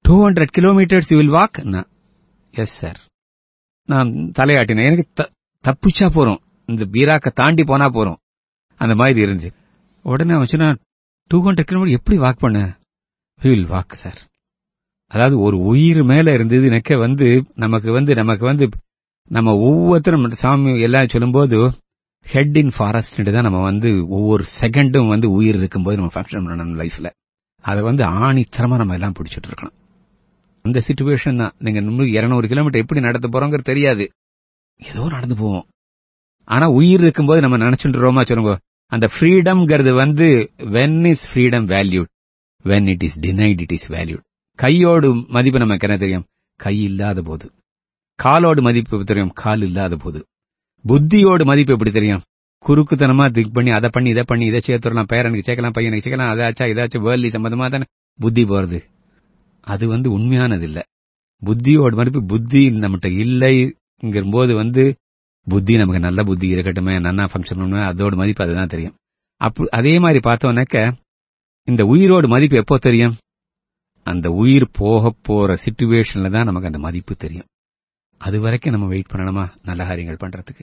two hundred kilometres you will walk yes sir நான் தலையாட்டினேன் எனக்கு த- தப்பிச்சா போறோம் இந்த பீராக்க தாண்டி போனா போறோம் அந்த மாதிரி இருந்து உடனே அவன் சொன்னா டூ ஹண்ட்ரட் கிலோமீட்டர் எப்படி வாக் பண்ண வில் வாக் சார் அதாவது ஒரு உயிர் மேல இருந்தது எனக்கு வந்து நமக்கு வந்து நமக்கு வந்து நம்ம ஒவ்வொருத்தரும் சாமி எல்லாம் சொல்லும்போது ஹெட் இன் ஃபாரஸ்ட் தான் நம்ம வந்து ஒவ்வொரு செகண்டும் வந்து உயிர் இருக்கும்போது நம்ம ஃபங்க்ஷன் பண்ணணும் லைஃப்ல அதை வந்து ஆணித்தரமா நம்ம எல்லாம் பிடிச்சிட்டு இருக்கணும் அந்த சுச்சுவேஷன் தான் நீங்க இன்னும் இருநூறு கிலோமீட்டர் எப்படி நடந்து போறோங்கிறது தெரியாது ஏதோ நடந்து போவோம் ஆனா உயிர் இருக்கும்போது நம்ம நினைச்சுட்டுறோமா சொல்லுங்க அந்த ஃப்ரீடம்ங்கிறது வந்து when is freedom valued when it is denied it is valued கையோடு மதிப்பு நமக்கு என்ன தெரியும் கை இல்லாத போது காலோடு மதிப்பு எப்படி தெரியும் கால் இல்லாத போது புத்தியோடு மதிப்பு எப்படி தெரியும் குறுக்குத்தனமா திக் பண்ணி அதை பண்ணி இதை பண்ணி இதை சேர்த்துடலாம் பேரனுக்கு சேர்க்கலாம் பையனுக்கு சேர்க்கலாம் அதாச்சா இதாச்சும் வேர்லி சம்பந்தமா தானே புத்தி போறது அது வந்து உண்மையானது இல்ல புத்தியோட மதிப்பு புத்தி நம்மகிட்ட இல்லைங்கிற போது வந்து புத்தி நமக்கு நல்ல புத்தி இருக்கட்டுமே நன்னா ஃபங்க்ஷன் பண்ணுமே அதோட மதிப்பு அதுதான் தெரியும் அப்ப அதே மாதிரி பார்த்தோம்னாக்க இந்த உயிரோட மதிப்பு எப்போ தெரியும் அந்த உயிர் போக போற சிச்சுவேஷன்ல தான் நமக்கு அந்த மதிப்பு தெரியும் அது வரைக்கும் நம்ம வெயிட் பண்ணணுமா நல்ல காரியங்கள் பண்றதுக்கு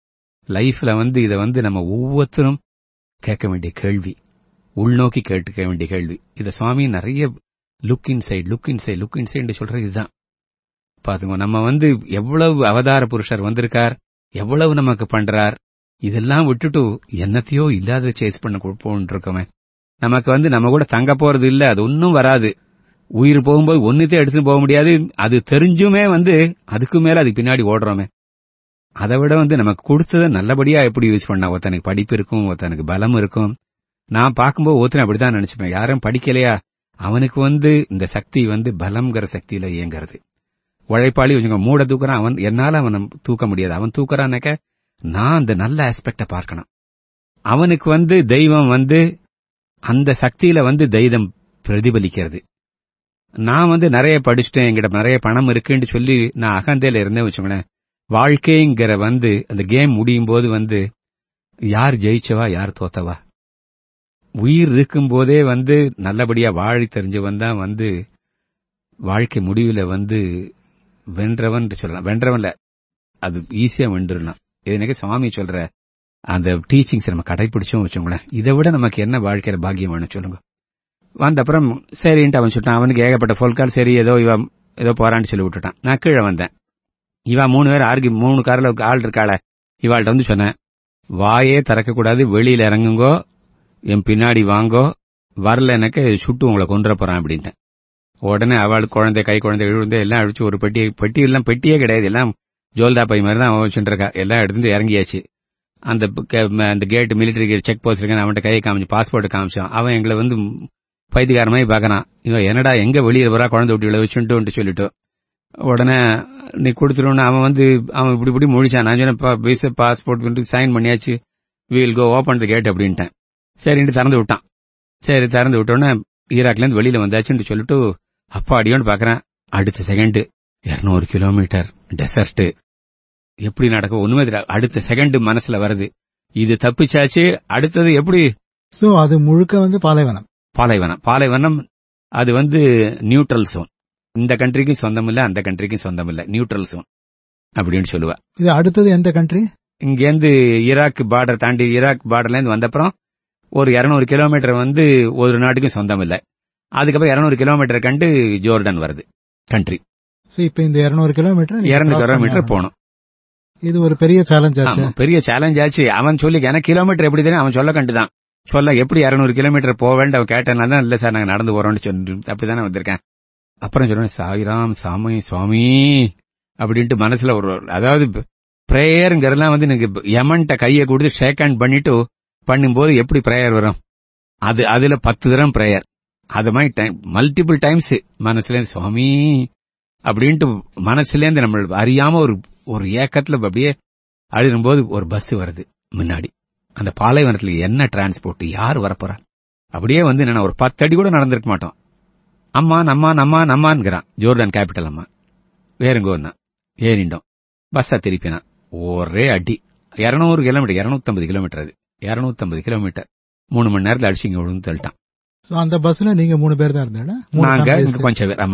லைஃப்ல வந்து இதை வந்து நம்ம ஒவ்வொருத்தரும் கேட்க வேண்டிய கேள்வி உள்நோக்கி கேட்டுக்க வேண்டிய கேள்வி இத சுவாமி நிறைய look inside look inside look inside சொல்றது இதுதான் பாத்துங்க நம்ம வந்து எவ்வளவு அவதார புருஷர் வந்திருக்கார் எவ்வளவு நமக்கு பண்றார் இதெல்லாம் விட்டுட்டு என்னத்தையோ இல்லாத சேஸ் பண்ண போன்னு இருக்கோமே நமக்கு வந்து நம்ம கூட தங்க போறது இல்ல அது ஒன்னும் வராது உயிர் போகும்போது ஒன்னுத்தே எடுத்துட்டு போக முடியாது அது தெரிஞ்சுமே வந்து அதுக்கு மேல அதுக்கு பின்னாடி ஓடுறோமே அதை விட வந்து நமக்கு கொடுத்ததை நல்லபடியா எப்படி யூஸ் பண்ணா ஒருத்தனுக்கு படிப்பு இருக்கும் ஒருத்தனுக்கு பலம் இருக்கும் நான் பார்க்கும்போது ஒருத்தன் அப்படிதான் நினைச்சுப்பேன் யாரும் படிக்கலையா அவனுக்கு வந்து இந்த சக்தி வந்து பலம்ங்கிற சக்தியில இயங்குறது உழைப்பாளி கொஞ்சம் மூட தூக்குறான் அவன் என்னால அவனை தூக்க முடியாது அவன் தூக்குறான்னாக்க நான் அந்த நல்ல ஆஸ்பெக்ட பார்க்கணும் அவனுக்கு வந்து தெய்வம் வந்து அந்த சக்தியில வந்து தெய்வம் பிரதிபலிக்கிறது நான் வந்து நிறைய படிச்சுட்டேன் என்கிட்ட நிறைய பணம் இருக்குன்னு சொல்லி நான் அகந்தையில இருந்தேன் வச்சுக்கோங்களேன் வாழ்க்கைங்கிற வந்து அந்த கேம் முடியும் போது வந்து யார் ஜெயிச்சவா யார் தோத்தவா உயிர் இருக்கும்போதே வந்து நல்லபடியா வாழி தெரிஞ்சவன் தான் வந்து வாழ்க்கை முடிவுல வந்து வென்றவன் சொல்லலாம் வென்றவன்ல அது ஈஸியா வென்றுடலாம் இது எனக்கு சுவாமி சொல்ற அந்த டீச்சிங்ஸ் நம்ம கடைபிடிச்சோம் வச்சோங்களேன் இதை விட நமக்கு என்ன வாழ்க்கையில பாக்கியம் வேணும் சொல்லுங்க வந்த அப்புறம் சரின்ட்டு அவன் சொல்லிட்டான் அவனுக்கு ஏகப்பட்ட ஃபோல்கால் சரி ஏதோ இவன் ஏதோ போறான்னு சொல்லி விட்டுட்டான் நான் கீழே வந்தேன் இவன் மூணு பேர் ஆர்கி மூணு கார்ல ஆள் இருக்காள இவாள்கிட்ட வந்து சொன்னேன் வாயே திறக்கக்கூடாது வெளியில இறங்குங்கோ என் பின்னாடி வாங்கோ வரல எனக்கு சுட்டு உங்களை கொண்டுற போறான் அப்படின்ட்டேன் உடனே அவள் குழந்தை கை குழந்தை விழுந்து எல்லாம் அடிச்சு ஒரு பெட்டி பெட்டி எல்லாம் பெட்டியே கிடையாது எல்லாம் ஜோல்தா பை மாதிரி தான் அவன் வச்சுட்டு இருக்கா எல்லாம் எடுத்துட்டு இறங்கியாச்சு அந்த அந்த gate military gate check post இருக்கான்னு அவன்கிட்ட கையை காமிச்சு பாஸ்போர்ட் காமிச்சான் அவன் எங்களை வந்து பைத்தியகாரமாய் பார்க்கறான் இவன் என்னடா எங்க வெளியே வரா குழந்தை விட்டு வச்சுட்டு சொல்லிட்டு உடனே நீ கொடுத்துருன்னு அவன் வந்து அவன் இப்படி இப்படி முடிச்சான் நான் சொன்னேன் விசா பாஸ்போர்ட் சைன் பண்ணியாச்சு we'll go open the gate அப்படின்ட்டேன் சரின்ட்டு திறந்து விட்டான் சரி திறந்து விட்டோன்னே ஈராக்ல இருந்து வெளியில வந்தாச்சுன்னு சொல்லிட்டு அப்பா அடியோன்னு பாக்குறேன் அடுத்த செகண்ட் இருநூறு கிலோமீட்டர் டெசர்ட் எப்படி நடக்கும் ஒண்ணுமே தெரியாது அடுத்த செகண்ட் மனசுல வருது இது தப்பிச்சாச்சு அடுத்தது எப்படி சோ அது முழுக்க வந்து பாலைவனம் பாலைவனம் பாலைவனம் அது வந்து நியூட்ரல் சோன் இந்த கண்ட்ரிக்கும் சொந்தம் இல்ல அந்த கண்ட்ரிக்கும் சொந்தம் இல்ல நியூட்ரல் சோன் அப்படின்னு சொல்லுவா இது அடுத்தது எந்த கண்ட்ரி இங்கேருந்து ஈராக் பார்டர் தாண்டி ஈராக் பார்டர்ல இருந்து வந்தப்புறம் ஒரு இருநூறு கிலோமீட்டர் வந்து ஒரு நாட்டுக்கும் சொந்தம் இல்ல அதுக்கப்புறம் இருநூறு கிலோமீட்டர் கண்டு ஜோர்டன் வருது கண்ட்ரி சோ இப்ப இந்த இருநூறு கிலோமீட்டர் இருநூறு கிலோமீட்டர் போகணும் இது ஒரு பெரிய சேலஞ்ச் ஆச்சு ஆமா, பெரிய சேலஞ்ச் ஆச்சு அவன் சொல்லி எனக்கு கிலோமீட்டர் எப்படி தெரியும் அவன் சொல்ல கண்டுதான் சொல்ல எப்படி இருநூறு கிலோமீட்டர் போவேன் அவன் கேட்டேன்னா தான் இல்ல சார் நாங்க நடந்து போறோம்னு சொல்லி அப்படிதானே வந்திருக்கேன் அப்புறம் சொல்லுவேன் சாயிராம் சாமி சுவாமி அப்படின்ட்டு மனசுல ஒரு அதாவது பிரேயருங்கிறதுலாம் வந்து எனக்கு யமன்ட்ட கையை கொடுத்து ஷேக் ஹேண்ட் பண்ணிட்டு பண்ணும்போது எப்படி பிரேயர் வரும் அது அதுல பத்து தரம் பிரேயர் அது மாதிரி டைம் மல்டிபிள் டைம்ஸ் மனசுல இருந்து, சுவாமி அப்படின்ட்டு மனசுல இருந்து நம்ம அறியாம ஒரு ஒரு ஏக்கத்துல அப்படியே அழுதும்போது ஒரு பஸ் வருது முன்னாடி அந்த பாலைவனத்துல என்ன டிரான்ஸ்போர்ட் யார் வரப்போறா அப்படியே வந்து நான் ஒரு பத்து அடி கூட நடந்திருக்க மாட்டோம் அம்மா நம்மா நம்மா நம்மான்ங்கிறான் ஜோர்டன் கேபிட்டல் அம்மா வேறுங்கோன்னா ஏறிண்டோம் பஸ்ஸா திருப்பினா ஒரே அடி இருநூறு கிலோமீட்டர் இருநூத்தம்பது கிலோமீட்டர் அது இருநூத்தம்பது கிலோமீட்டர் மூணு மணி நேரத்துல அடிச்சு இங்க விழுந்து தள்ளிட்டான் சோ அந்த பஸ்ல நீங்க மூணு பேர் தான் இருந்தா நாங்க கொஞ்சம் பேர் ஆமா